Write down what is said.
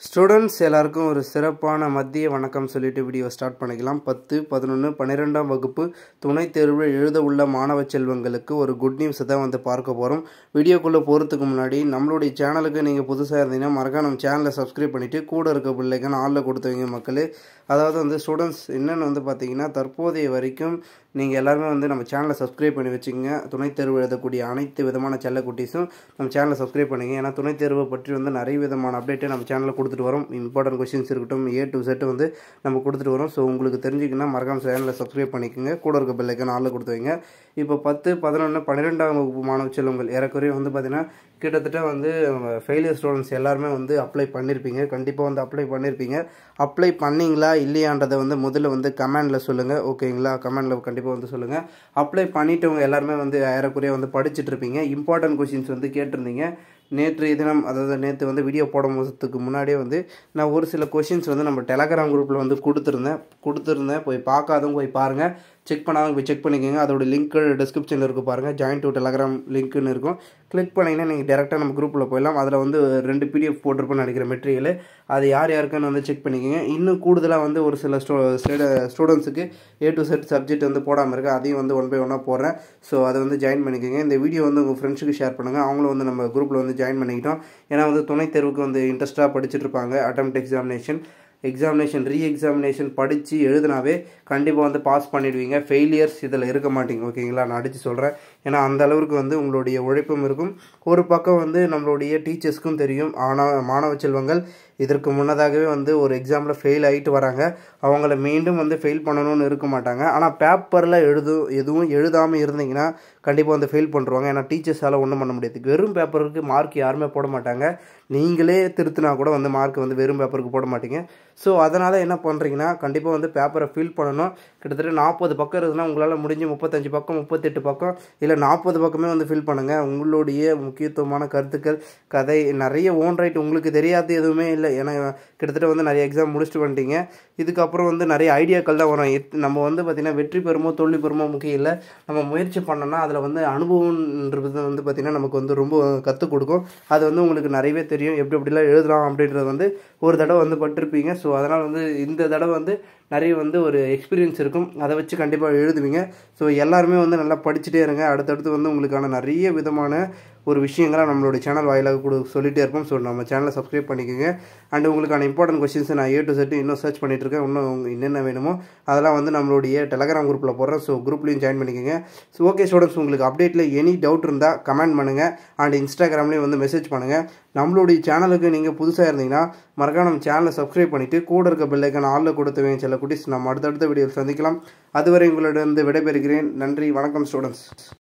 students எல்லாருக்கும் ஒரு சிறப்பான மத்திய வணக்கம் சொல்லிட்டு வீடியோ ஸ்டார்ட் பண்ணிக்கலாம் பத்து பதினொன்று பன்னிரெண்டாம் வகுப்பு துணைத் தேர்வு எழுத உள்ள மாணவ செல்வங்களுக்கு ஒரு குட் நியூஸ் தான் வந்து பார்க்க போகிறோம் வீடியோக்குள்ளே போகிறதுக்கு முன்னாடி நம்மளுடைய சேனலுக்கு நீங்கள் புதுசாக இருந்தீங்கன்னா மறக்காம நம்ம சேனலை சப்ஸ்கிரைப் பண்ணிவிட்டு கூட இருக்க பிள்ளைக்கான ஆளில் கொடுத்து வைங்க மக்களே அதாவது வந்து ஸ்டூடெண்ட்ஸ் என்னென்னு வந்து பார்த்தீங்கன்னா தற்போதைய வரைக்கும் நீங்கள் எல்லாருமே வந்து நம்ம சேனலை சப்ஸ்கிரைப் பண்ணி வச்சுங்க துணைத் தேர்வு எழுதக்கூடிய அனைத்து விதமான செல்ல குட்டீஸும் நம்ம சேனலை சப்ஸ்கிரைப் பண்ணுங்க ஏன்னா துணைத் தேர்வை பற்றி வந்து நிறைய விதமான அப்டேட்டை நம்ம சேனலில் கொடுத்துட்டு வரோம் இம்பார்ட்டன்ட் கொஷின்ஸ் இருக்கட்டும் ஏ டு செட் வந்து நம்ம கொடுத்துட்டு வரோம் ஸோ உங்களுக்கு தெரிஞ்சுக்கன்னா மறக்காம சேனலை சப்ஸ்கிரைப் பண்ணிக்கோங்க கூட இருக்க பெல்லைக்கான ஆளில் கொடுத்து வைங்க இப்போ பத்து பதினொன்று பன்னிரெண்டாம் வகுப்பு மாணவ செல்வங்கள் ஏறக்குறைய வந்து பார்த்தீங்கன்னா கிட்டத்தட்ட வந்து ஃபெயிலியர் ஸ்டூடெண்ட்ஸ் எல்லாருமே வந்து அப்ளை பண்ணியிருப்பீங்க கண்டிப்பாக வந்து அப்ளை பண்ணியிருப்பீங்க அப்ளை பண்ணீங்களா இல்லையான்றதை வந்து முதல்ல வந்து கமெண்டில் சொல்லுங்கள் ஓகேங்களா கமெண்டில் கண்டிப்பாக வந்து சொல்லுங்கள் அப்ளை பண்ணிட்டவங்க எல்லாருமே வந்து ஏறக்குறைய வந்து படிச்சுட்டு இருப்பீங்க இம்பார்ட்டன்ட் கொஷின்ஸ் வந்து கேட்டிருந்தீங்க நேற்றைய தினம் அதாவது நேற்று வந்து வீடியோ போடும்போதுக்கு முன்னாடியே வந்து நான் ஒரு சில கொஷின்ஸ் வந்து நம்ம டெலகிராம் குரூப்பில் வந்து கொடுத்துருந்தேன் கொடுத்துருந்தேன் போய் பார்க்காதவங்க போய் பாருங்கள் செக் பண்ணாதவங்க போய் செக் பண்ணிக்கோங்க அதோட லிங்க் டிஸ்கிரிப்ஷனில் இருக்குது பாருங்கள் ஜாயின் டு டெலகிராம் லிங்க்குன்னு இருக்கும் கிளிக் பண்ணிங்கன்னா நீங்கள் டேரெக்டாக நம்ம குரூப்பில் போயிடலாம் அதில் வந்து ரெண்டு பிடிஎஃப் போட்டிருப்பேன்னு நினைக்கிற மெட்டீரியல் அது யார் யாருக்குன்னு வந்து செக் பண்ணிக்கோங்க இன்னும் கூடுதலாக வந்து ஒரு சில ஸ்டூ ஸ்டூடெண்ட்ஸுக்கு ஏ டு செட் சப்ஜெக்ட் வந்து போடாமல் இருக்குது அதையும் வந்து ஒன் பை ஒன்னாக போடுறேன் ஸோ அதை வந்து ஜாயின் பண்ணிக்கோங்க இந்த வீடியோ வந்து உங்கள் ஃப்ரெண்ட்ஸுக்கு ஷேர் பண்ணுங்கள் அவங்களும் வந்து நம்ம குரூப்பில் வந்து ஜாயின் பண்ணிக்கிட்டோம் ஏன்னா வந்து துணைத் தேர்வுக்கு வந்து இன்ட்ரெஸ்ட்டாக படிச்சுட்டு இருப்பாங்க attempt examination examination re examination படித்து எழுதினாவே கண்டிப்பாக வந்து பாஸ் பண்ணிடுவீங்க ஃபெயிலியர்ஸ் இதில் இருக்க மாட்டீங்க ஓகேங்களா நான் அடித்து சொல்கிறேன் ஏன்னா அந்த அளவுக்கு வந்து உங்களுடைய உழைப்பும் இருக்கும் ஒரு பக்கம் வந்து நம்மளுடைய டீச்சர்ஸ்க்கும் தெரியும் ஆனால் மாணவ செல்வங்கள் இதற்கு முன்னதாகவே வந்து ஒரு எக்ஸாமில் ஃபெயில் ஆகிட்டு வராங்க அவங்கள மீண்டும் வந்து ஃபெயில் பண்ணணும்னு இருக்க மாட்டாங்க ஆனால் பேப்பரில் எழுது எதுவும் எழுதாமல் இருந்தீங்கன்னா கண்டிப்பாக வந்து ஃபெயில் பண்ணுறாங்க ஏன்னா டீச்சர்ஸால் ஒன்றும் பண்ண முடியாது வெறும் பேப்பருக்கு மார்க் யாருமே போட மாட்டாங்க நீங்களே திருத்தினா கூட வந்து மார்க் வந்து வெறும் பேப்பருக்கு போட மாட்டீங்க ஸோ அதனால் என்ன பண்ணுறீங்கன்னா கண்டிப்பாக வந்து பேப்பரை ஃபில் பண்ணணும் கிட்டத்தட்ட நாற்பது பக்கம் இருக்குதுன்னா உங்களால் முடிஞ்சு முப்பத்தஞ்சு பக்கம் முப்பத்தெட்டு பக்கம் இல்லை நாற்பது பக்கமே வந்து ஃபில் பண்ணுங்கள் உங்களுடைய முக்கியத்துவமான கருத்துக்கள் கதை நிறைய ஓன் ரைட் உங்களுக்கு தெரியாது எதுவுமே இல்லை ஏன்னா கிட்டத்தட்ட வந்து நிறைய எக்ஸாம் முடிச்சுட்டு வந்துட்டீங்க இதுக்கப்புறம் வந்து நிறைய ஐடியாக்கள் தான் வரும் நம்ம வந்து பார்த்திங்கன்னா வெற்றி பெறுமோ தோல்வி பெறுமோ முக்கியம் இல்லை நம்ம முயற்சி பண்ணோன்னா அதில் வந்து அனுபவம்ன்றது வந்து பார்த்திங்கன்னா நமக்கு வந்து ரொம்ப கற்றுக் கொடுக்கும் அது வந்து உங்களுக்கு நிறையவே தெரியும் எப்படி எப்படிலாம் எழுதலாம் அப்படின்றது வந்து ஒரு தடவை வந்து பட்டிருப்பீங்க ஸோ அதனால் வந்து இந்த தடவை வந்து நிறைய வந்து ஒரு எக்ஸ்பீரியன்ஸ் இருக்கும் அதை வச்சு கண்டிப்பாக எழுதுவீங்க ஸோ எல்லாருமே வந்து நல்லா படிச்சுட்டே இருங்க அடுத்தடுத்து வந்து உங்களுக்கான நிறைய விதமான ஒரு விஷயங்களை நம்மளோட சேனல் வாயிலாக கூட சொல்லிகிட்டே இருப்போம் ஸோ நம்ம சேனலை சப்ஸ்கிரைப் பண்ணிக்கோங்க அண்ட் உங்களுக்கான இம்பார்ட்டன்ட் கொஸ்டின்ஸ் நான் ஏ டு செட்டு இன்னும் சர்ச் பண்ணிட்டு இருக்கேன் இன்னும் என்னென்ன வேணுமோ அதெல்லாம் வந்து நம்மளுடைய டெலகிராம் குரூப்பில் போடுறேன் ஸோ குரூப்லேயும் ஜாயின் பண்ணிக்கோங்க ஸோ ஓகே ஸ்டூடெண்ட்ஸ் உங்களுக்கு அப்டேட்டில் எனி டவுட் இருந்தால் கமெண்ட் பண்ணுங்கள் அண்ட் இன்ஸ்டாகிராம்லேயும் வந்து மெசேஜ் பண்ணுங்கள் நம்மளுடைய சேனலுக்கு நீங்கள் புதுசாக இருந்தீங்கன்னா மறக்காம நம்ம சேனலை சப்ஸ்கிரைப் பண்ணிவிட்டு கூட இருக்க பெல்லைக்கான ஆளில் கொடுத்தவங்க சில குட்டிஸ் நம்ம அடுத்தடுத்த வீடியோவில் சந்திக்கலாம் அதுவரை உங்களிடம் விடைபெறுகிறேன் நன்றி வணக்கம் ஸ்டூடெண்ட்ஸ்